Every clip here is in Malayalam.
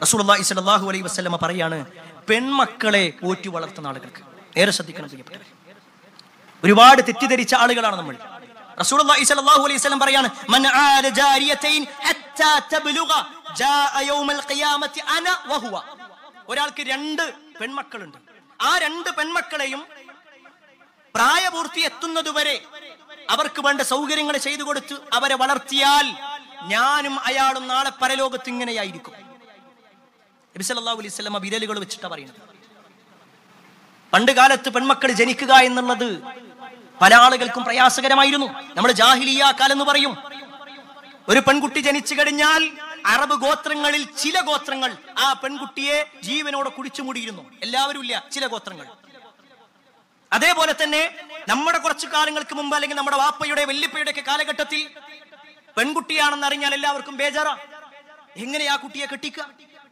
റസൂലുള്ളാഹി സ്വല്ലല്ലാഹു അലൈഹി വസല്ലമ പറയാണ് പെൺമക്കളെ പോറ്റി വളർത്തുന്ന ആളുകൾക്ക് നേരെ ശ്രദ്ധിക്കണം പ്രിയപ്പെട്ടവരെ ഒരുപാട് തെറ്റിദ്ധരിച്ച ആളുകളാണ് നമ്മൾ റസൂലുള്ളാഹി സ്വല്ലല്ലാഹു അലൈഹി വസല്ലം പറയാണ് മൻ ആല ജാരിയതൈൻ ഹത്താ തബ്ലുഗ ജാഅ യൗമൽ ഖിയാമത്തി അന വഹുവ ഒരാൾക്ക് രണ്ട് പെൺമക്കളുണ്ട് ആ രണ്ട് പെൺമക്കളെയും പ്രായപൂർത്തി എത്തുന്നതുവരെ അവർക്ക് വേണ്ട സൗകര്യങ്ങൾ ചെയ്തു കൊടുത്ത് അവരെ വളർത്തിയാൽ ഞാനും അയാളും നാളെ പരലോകത്ത് ഇങ്ങനെയായിരിക്കും നബി സല്ലല്ലാഹു അലൈഹി വസല്ലം വിരലുകൾ വെച്ചിട്ടാ പറയുന്നത് പണ്ട് കാലത്ത് പെൺമക്കൾ ജനിക്കുക എന്നുള്ളത് പല ആളുകൾക്കും പ്രയാസകരമായിരുന്നു നമ്മൾ ജാഹിലിയ കാലം എന്ന് പറയും ഒരു പെൺകുട്ടി ജനിച്ചു കഴിഞ്ഞാൽ അറബ് ഗോത്രങ്ങളിൽ ചില ഗോത്രങ്ങൾ ആ പെൺകുട്ടിയെ ജീവനോടെ കുടിച്ചു മൂടിയിരുന്നു എല്ലാവരും ഇല്ല ചില ഗോത്രങ്ങൾ അതേപോലെ തന്നെ നമ്മുടെ കുറച്ചു കാലങ്ങൾക്ക് മുമ്പ് അല്ലെങ്കിൽ നമ്മുടെ വാപ്പയുടെ വല്യപ്പയുടെ ഒക്കെ കാലഘട്ടത്തിൽ പെൺകുട്ടിയാണെന്ന് അറിഞ്ഞാൽ എല്ലാവർക്കും ബേജാറാ എങ്ങനെ ആ കുട്ടിയെ കെട്ടിക്കുക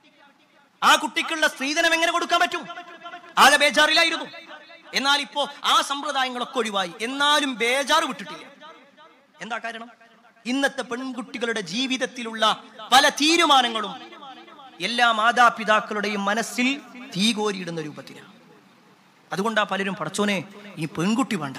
ആ കുട്ടിക്കുള്ള സ്ത്രീധനം എങ്ങനെ കൊടുക്കാൻ പറ്റും ആകെ ബേജാറിലായിരുന്നു എന്നാൽ ഇപ്പോ ആ സമ്പ്രദായങ്ങളൊക്കെ ഒഴിവായി എന്നാലും ബേജാറ് വിട്ടിട്ടില്ല എന്താ കാരണം ഇന്നത്തെ പെൺകുട്ടികളുടെ ജീവിതത്തിലുള്ള പല തീരുമാനങ്ങളും എല്ലാ മാതാപിതാക്കളുടെയും മനസ്സിൽ തീ കോരിയിടുന്ന രൂപത്തിലാണ് അതുകൊണ്ടാ പലരും പടച്ചോനെ ഈ പെൺകുട്ടി വേണ്ട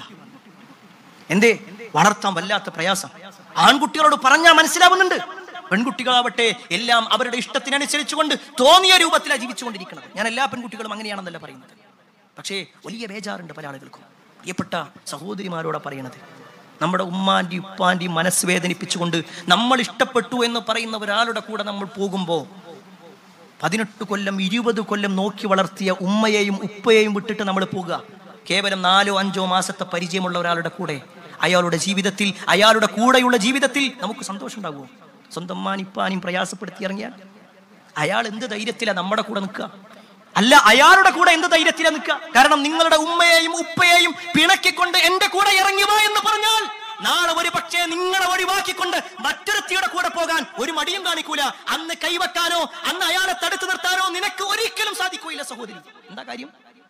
എന്തേ വളർത്താൻ വല്ലാത്ത പ്രയാസം ആൺകുട്ടികളോട് പറഞ്ഞാൽ മനസ്സിലാവുന്നുണ്ട് പെൺകുട്ടികളാവട്ടെ എല്ലാം അവരുടെ ഇഷ്ടത്തിനനുസരിച്ചുകൊണ്ട് തോന്നിയ രൂപത്തിലാണ് ജീവിച്ചുകൊണ്ടിരിക്കുന്നത് ഞാൻ എല്ലാ പെൺകുട്ടികളും അങ്ങനെയാണെന്നല്ല പറയുന്നത് പക്ഷേ വലിയ ബേജാറുണ്ട് പല ആളുകൾക്കും പ്രിയപ്പെട്ട സഹോദരിമാരോടാ പറയണത് നമ്മുടെ ഉമ്മാന്റെയും ഉപ്പാന്റെയും മനസ്സ് വേദനിപ്പിച്ചുകൊണ്ട് നമ്മൾ ഇഷ്ടപ്പെട്ടു എന്ന് പറയുന്ന ഒരാളുടെ കൂടെ നമ്മൾ പോകുമ്പോൾ പതിനെട്ട് കൊല്ലം ഇരുപത് കൊല്ലം നോക്കി വളർത്തിയ ഉമ്മയെയും ഉപ്പയെയും വിട്ടിട്ട് നമ്മൾ പോകുക കേവലം നാലോ അഞ്ചോ മാസത്തെ പരിചയമുള്ള ഒരാളുടെ കൂടെ അയാളുടെ ജീവിതത്തിൽ അയാളുടെ കൂടെയുള്ള ജീവിതത്തിൽ നമുക്ക് സന്തോഷം ഉണ്ടാകുമോ സ്വന്തം മാനിപ്പാനും പ്രയാസപ്പെടുത്തി ഇറങ്ങിയാൽ അയാൾ എന്ത് ധൈര്യത്തിലാണ് നമ്മുടെ കൂടെ നിൽക്കുക അല്ല അയാളുടെ കൂടെ എന്ത് ധൈര്യത്തിലാണ് നിൽക്കുക കാരണം നിങ്ങളുടെ ഉമ്മയെയും ഉപ്പയെയും പിണക്കിക്കൊണ്ട് എന്റെ കൂടെ ഇറങ്ങി വാ എന്ന് പറഞ്ഞാൽ നാളെ ഒരു പക്ഷേ നിങ്ങളെ ഒഴിവാക്കിക്കൊണ്ട് മറ്റൊരുത്തിയുടെ കൂടെ പോകാൻ ഒരു മടിയും കാണിക്കൂല അന്ന് കൈവെക്കാനോ അന്ന് അയാളെ തടുത്തു നിർത്താനോ നിനക്ക് ഒരിക്കലും സാധിക്കൂല സഹോദരി എന്താ കാര്യം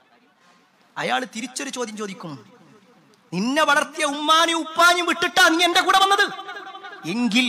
അയാൾ തിരിച്ചൊരു ചോദ്യം ചോദിക്കും നിന്നെ വളർത്തിയ ഉമ്മാനും ഉപ്പാനും വിട്ടിട്ടാ നീ എന്റെ കൂടെ വന്നത് എങ്കിൽ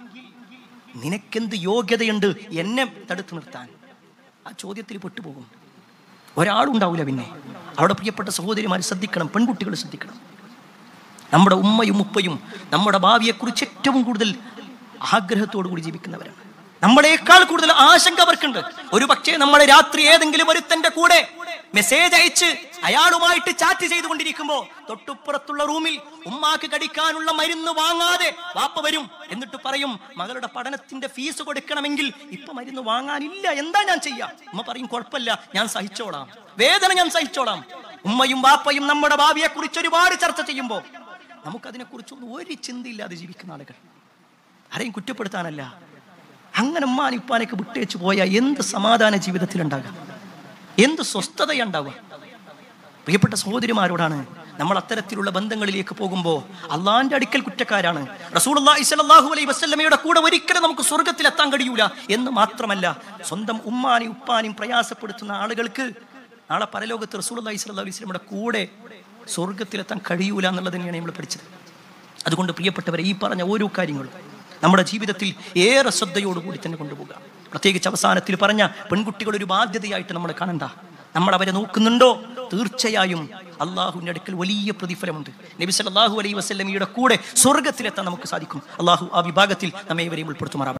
നിനക്കെന്ത് യോഗ്യതയുണ്ട് എന്നെ തടുത്തു നിർത്താൻ ആ ചോദ്യത്തിൽ പെട്ടുപോകും ഒരാളുണ്ടാവില്ല പിന്നെ അവിടെ പ്രിയപ്പെട്ട സഹോദരിമാർ ശ്രദ്ധിക്കണം പെൺകുട്ടികൾ ശ്രദ്ധിക്കണം നമ്മുടെ ഉമ്മയും ഉപ്പയും നമ്മുടെ ഭാവിയെക്കുറിച്ച് ഏറ്റവും കൂടുതൽ ആഗ്രഹത്തോടു കൂടി ജീവിക്കുന്നവരാണ് നമ്മളെക്കാൾ കൂടുതൽ ആശങ്ക അവർക്കുണ്ട് ഒരു പക്ഷേ നമ്മൾ രാത്രി ഏതെങ്കിലും ഒരുത്തന്റെ കൂടെ മെസ്സേജ് അയച്ച് അയാളുമായിട്ട് ചാറ്റ് ചെയ്തുകൊണ്ടിരിക്കുമ്പോ തൊട്ടുപ്പുറത്തുള്ള റൂമിൽ ഉമ്മാക്ക് കടിക്കാനുള്ള മരുന്ന് വാങ്ങാതെ വാപ്പ വരും എന്നിട്ട് പറയും മകളുടെ പഠനത്തിന്റെ ഫീസ് കൊടുക്കണമെങ്കിൽ ഇപ്പൊ മരുന്ന് വാങ്ങാനില്ല എന്താ ഞാൻ ചെയ്യാ ഉമ്മ പറയും കുഴപ്പമില്ല ഞാൻ സഹിച്ചോളാം വേദന ഞാൻ സഹിച്ചോളാം ഉമ്മയും വാപ്പയും നമ്മുടെ ഭാവിയെ കുറിച്ച് ഒരുപാട് ചർച്ച ചെയ്യുമ്പോ നമുക്കതിനെ കുറിച്ചൊന്നും ഒരു ചിന്തയില്ലാതെ ജീവിക്കുന്ന ആളുകൾ ആരെയും കുറ്റപ്പെടുത്താനല്ല അങ്ങനെ ഉമ്മാൻ ഉപ്പാനൊക്കെ വിട്ടേച്ച് പോയാൽ എന്ത് സമാധാന ജീവിതത്തിൽ ഉണ്ടാകാം എന്ത് സ്വസ്ഥതയുണ്ടാവുക പ്രിയപ്പെട്ട സഹോദരിമാരോടാണ് നമ്മൾ അത്തരത്തിലുള്ള ബന്ധങ്ങളിലേക്ക് പോകുമ്പോൾ അള്ളാന്റെ അടുക്കൽ കുറ്റക്കാരാണ് റസൂലുള്ളാഹി സ്വല്ലല്ലാഹു അലൈഹി വസല്ലമയുടെ കൂടെ ഒരിക്കലും നമുക്ക് സ്വർഗത്തിൽ എത്താൻ കഴിയൂല എന്ന് മാത്രമല്ല സ്വന്തം ഉമ്മാനെയും ഉപ്പാനെയും പ്രയാസപ്പെടുത്തുന്ന ആളുകൾക്ക് നാളെ പരലോകത്ത് റസൂലുള്ളാഹി സ്വല്ലല്ലാഹു അലൈഹി വസല്ലമയുടെ കൂടെ സ്വർഗത്തിലെത്താൻ കഴിയൂല എന്നുള്ളത് തന്നെയാണ് നമ്മൾ പഠിച്ചത് അതുകൊണ്ട് പ്രിയപ്പെട്ടവരെ ഈ പറഞ്ഞ ഓരോ കാര്യങ്ങളും നമ്മുടെ ജീവിതത്തിൽ ഏറെ ശ്രദ്ധയോടുകൂടി തന്നെ കൊണ്ടുപോകുക പ്രത്യേകിച്ച് അവസാനത്തിൽ പറഞ്ഞ പെൺകുട്ടികൾ ഒരു ബാധ്യതയായിട്ട് നമ്മൾ കാണണ്ട നമ്മൾ അവരെ നോക്കുന്നുണ്ടോ തീർച്ചയായും അള്ളാഹുവിൻ്റെ അടുക്കൽ വലിയ പ്രതിഫലമുണ്ട് നബി സല്ലല്ലാഹു അലൈഹി വസല്ലമയുടെ കൂടെ സ്വർഗത്തിലെത്താൻ നമുക്ക് സാധിക്കും അള്ളാഹു ആ വിഭാഗത്തിൽ നമ്മെ ഇവരെയും ഉൾപ്പെടുത്തുമാറാവട്ടെ